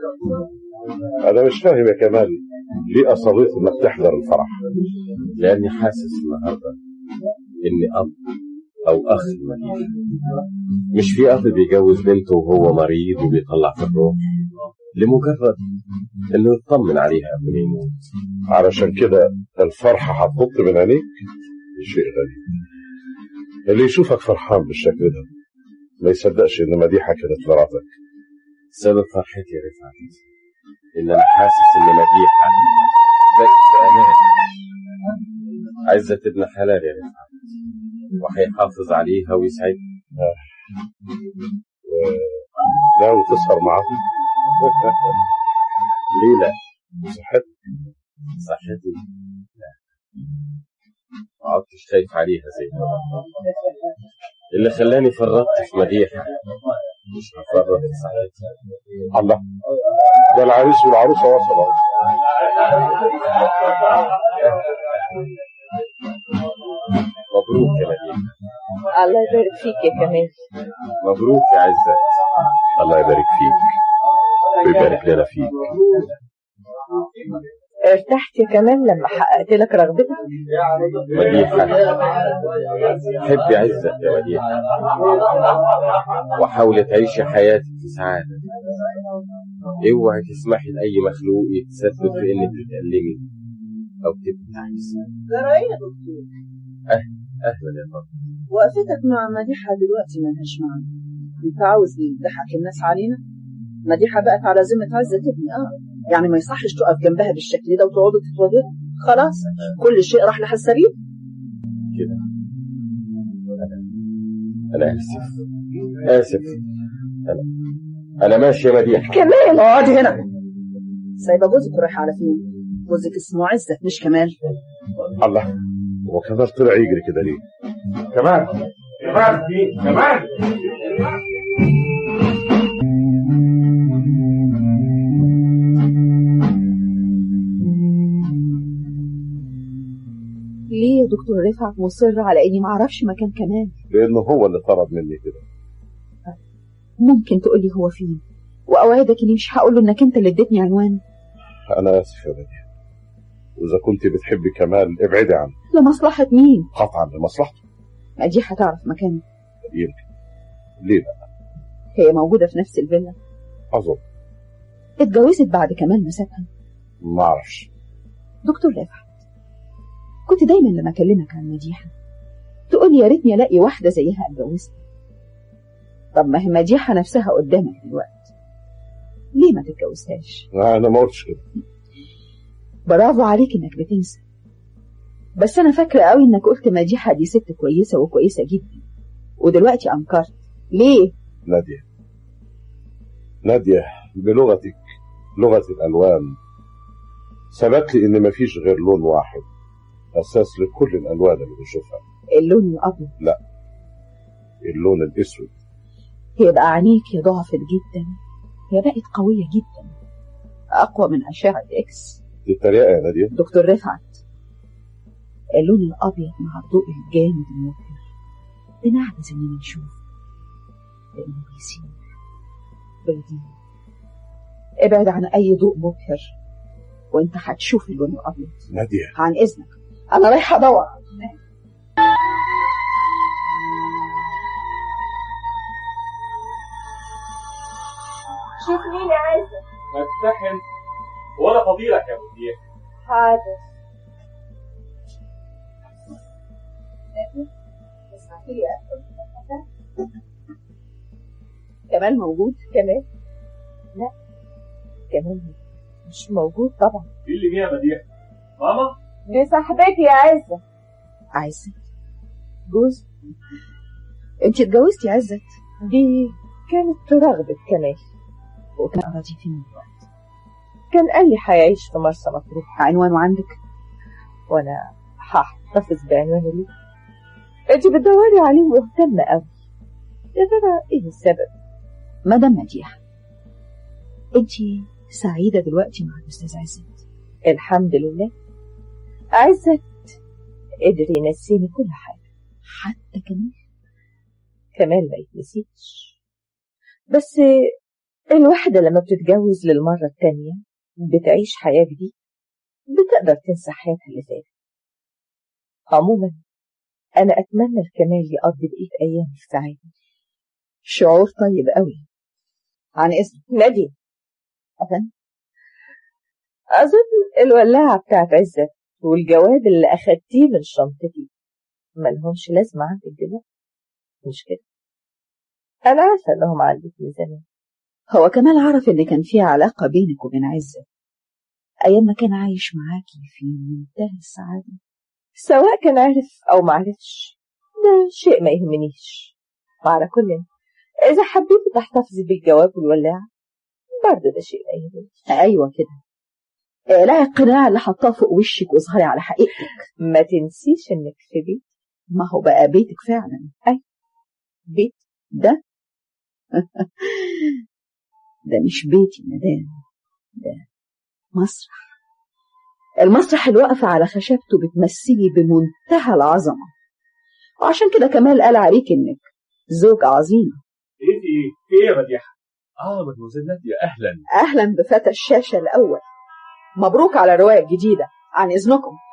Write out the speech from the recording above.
انا مش فاهم يا كمال ليه اصريت انك تحضر الفرح لاني حاسس النهارده اني اب او اخ مديح مش في اب بيجوز بنته وهو مريض وبيطلع في الروح لمجرد انه يطمن عليها قبل ما يموت علشان كده الفرحة هتنط من عينيك شيء غريب اللي يشوفك فرحان بالشكل ده ما يصدقش ان مديحة كانت مراتك سبب فرحتي يا رفعت ان انا حاسس ان مديحه بقت في امان عزت ابن حلال يا رفعت وهيحافظ صحيح ويسعدها ناوي تسهر معاهم ليه لا صحتك صحتي لا ما عدتش خايف عليها زي ما اللي خلاني فرطت في مديحة مش هفرط في صحتي الله ده العريس والعروسة وصلوا مبروك يا مديحة الله يبارك فيك يا كمال مبروك يا عزة الله يبارك فيك ويبارك لنا فيك ارتحت يا كمال لما حققت لك رغبتك مديحة حبي عزة يا مديحة وحاولي تعيشي حياتك في سعادة اوعي تسمحي لأي مخلوق يتسبب في إنك تتألمي أو تبقي تعيسة جرايه يا دكتور أهلا يا فندم وقفتك مع مديحة دلوقتي ملهاش معنى انت عاوز ايه تضحك الناس علينا مديحة بقت على ذمة عزة ابني اه يعني ما يصحش تقف جنبها بالشكل ده وتقعدوا تتواجدوا خلاص كل شيء راح لها السبيل كده أنا أنا آسف آسف أنا أنا ماشي يا مديحة كمال اقعدي هنا سايبه جوزك ورايحه على فين جوزك اسمه عزت مش كمال الله هو كمال طلع يجري كده ليه كمان كمان كمان ليه يا دكتور رفعت مصر على اني ما اعرفش مكان كمال لانه هو اللي طلب مني كده ممكن تقولي هو فين واوعدك اني مش هقول له انك انت اللي اديتني عنوان انا اسف يا مديحة واذا كنت بتحبي كمال ابعدي عنه لمصلحة مين قطعا لمصلحته ما دي هتعرف مكانه يمكن ليه لا هي موجودة في نفس الفيلا اظن اتجوزت بعد كمال ما سابها ما اعرفش دكتور رفعت كنت دايما لما اكلمك عن مديحة تقول يا ريتني الاقي واحدة زيها اتجوزها طب ما هي مديحة نفسها قدامك دلوقتي ليه ما تتجوزهاش انا ما قلتش كده برافو عليك انك بتنسى بس انا فاكرة قوي انك قلت مديحة دي ست كويسة وكويسة جدا ودلوقتي انكرت ليه نادية نادية بلغتك لغة الألوان ثبت لي إن مفيش غير لون واحد أساس لكل الألوان اللي بنشوفها اللون الابيض اللون الأسود يبقى عينيك يا ضعفت جدا يا بقت قوية جدا أقوى من أشعة إكس دي التريقة يا نادية دكتور رفعت اللون الأبيض مع الضوء الجامد المبهر بنعجز إننا نشوف لأنه بيسير بيضيع ابعد عن أي ضوء مبهر وأنت هتشوف اللون الأبيض نادية عن إذنك أنا رايحة أدور شوف مين يا عزة مفتحن ولا فضيلك يا مدير حاضر كمال موجود كمال لا كمال مش موجود طبعا مين اللي جه يا مدير ماما دي صاحبتي يا عزة عزت جوز انت اتجوزتي عزت دي كانت رغبة كمال وكان راضي فين دلوقتي كان قال لي هيعيش في مرسى مطروح عنوانه عندك وانا هحتفظ بعنوانه ليه انت بتدوري عليه مهتمة قوي يا ترى ايه السبب مدام مديحة انت سعيدة دلوقتي مع الأستاذ عزت الحمد لله عزت قدر ينسيني كل حاجة حتى كمان كمان ما يتنسيش بس الواحدة لما بتتجوز للمرة التانية بتعيش حياة جديدة بتقدر تنسى حياتها اللي فاتت عموما أنا أتمنى الكمال يقضي بقية أيامي في سعادة شعور طيب قوي عن إذنك نادية أفن أظن الولاعة بتاعت عزت والجواب اللي أخدتيه من شنطتي ملهمش لازمة عندك دلوقتي مش كده أنا عارفة إنهم عندك من زمان هو كمال عرف إن كان في علاقة بينك وبين عزة أيام ما كان عايش معاكي في منتهى السعادة سواء كان عارف أو معرفش ده شيء ما يهمنيش وعلى كل إذا حبيت تحتفظي بالجواب والولاعة برضه ده شيء ما يهمنيش أيوة كده اقلعي القناع اللي حطاه فوق وشك واظهري على حقيقتك ما تنسيش إنك في بيت ما هو بقى بيتك فعلا بيت ده ده مش بيتي مدام ده مسرح المسرح اللي واقفة على خشبته بتمثلي بمنتهى العظمة وعشان كده كمال قال عليك انك زوج عظيم ايه في ايه؟ في ايه يا مديحه؟ اه مدموزيل ناديه اهلا اهلا بفتى الشاشة الاول مبروك على الرواية الجديدة عن اذنكم